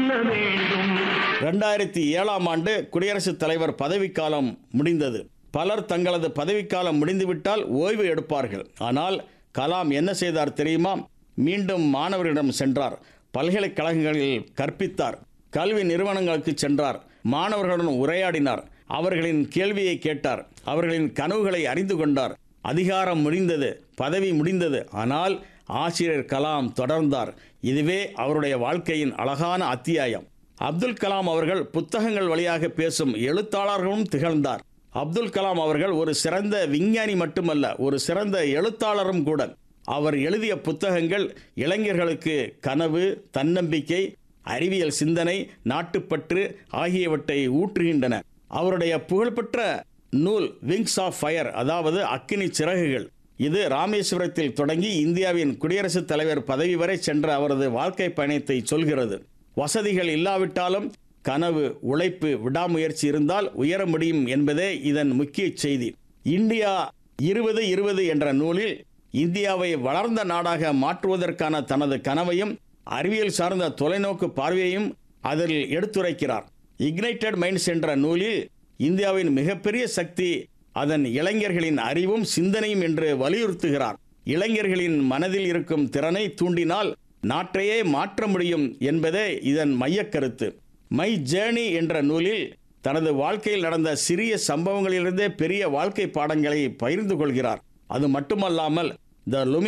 சொல்ல வேண்டும் ரெண்டாயிரத்தி ஏழாம் ஆண்டு குடியரசுத் தலைவர் பதவிக்காலம் முடிந்தது பலர் தங்களது பதவிக்காலம் முடிந்துவிட்டால் ஓய்வு எடுப்பார்கள் ஆனால் கலாம் என்ன செய்தார் தெரியுமா மீண்டும் மாணவர்களிடம் சென்றார் பல்கலைக்கழகங்களில் கற்பித்தார் கல்வி நிறுவனங்களுக்கு சென்றார் மாணவர்களுடன் உரையாடினார் அவர்களின் கேள்வியை கேட்டார் அவர்களின் கனவுகளை அறிந்து கொண்டார் அதிகாரம் முடிந்தது பதவி முடிந்தது ஆனால் ஆசிரியர் கலாம் தொடர்ந்தார் இதுவே அவருடைய வாழ்க்கையின் அழகான அத்தியாயம் அப்துல் கலாம் அவர்கள் புத்தகங்கள் வழியாக பேசும் எழுத்தாளர்களும் திகழ்ந்தார் அப்துல் கலாம் அவர்கள் ஒரு சிறந்த விஞ்ஞானி மட்டுமல்ல ஒரு சிறந்த எழுத்தாளரும் கூட அவர் எழுதிய புத்தகங்கள் இளைஞர்களுக்கு கனவு தன்னம்பிக்கை அறிவியல் சிந்தனை நாட்டுப்பற்று ஆகியவற்றை ஊற்றுகின்றன அவருடைய புகழ்பெற்ற நூல் விங்ஸ் ஆஃப் ஃபயர் அதாவது அக்கினி சிறகுகள் இது ராமேஸ்வரத்தில் தொடங்கி இந்தியாவின் குடியரசுத் தலைவர் பதவி வரை சென்ற அவரது வாழ்க்கை பயணத்தை சொல்கிறது வசதிகள் இல்லாவிட்டாலும் கனவு உழைப்பு விடாமுயற்சி இருந்தால் உயர முடியும் என்பதே இதன் முக்கிய செய்தி இந்தியா இருபது இருபது என்ற நூலில் இந்தியாவை வளர்ந்த நாடாக மாற்றுவதற்கான தனது கனவையும் அறிவியல் சார்ந்த தொலைநோக்கு பார்வையையும் அதில் எடுத்துரைக்கிறார் இக்னைட்டட் மைண்ட்ஸ் என்ற நூலில் இந்தியாவின் மிகப்பெரிய சக்தி அதன் இளைஞர்களின் அறிவும் சிந்தனையும் என்று வலியுறுத்துகிறார் இளைஞர்களின் மனதில் இருக்கும் திறனை தூண்டினால் நாட்டையே மாற்ற முடியும் என்பதே இதன் மையக்கருத்து மை ஜேர்னி என்ற நூலில் தனது வாழ்க்கையில் நடந்த சிறிய சம்பவங்களிலிருந்தே பெரிய வாழ்க்கை பாடங்களை பகிர்ந்து கொள்கிறார் அது மட்டுமல்லாமல் த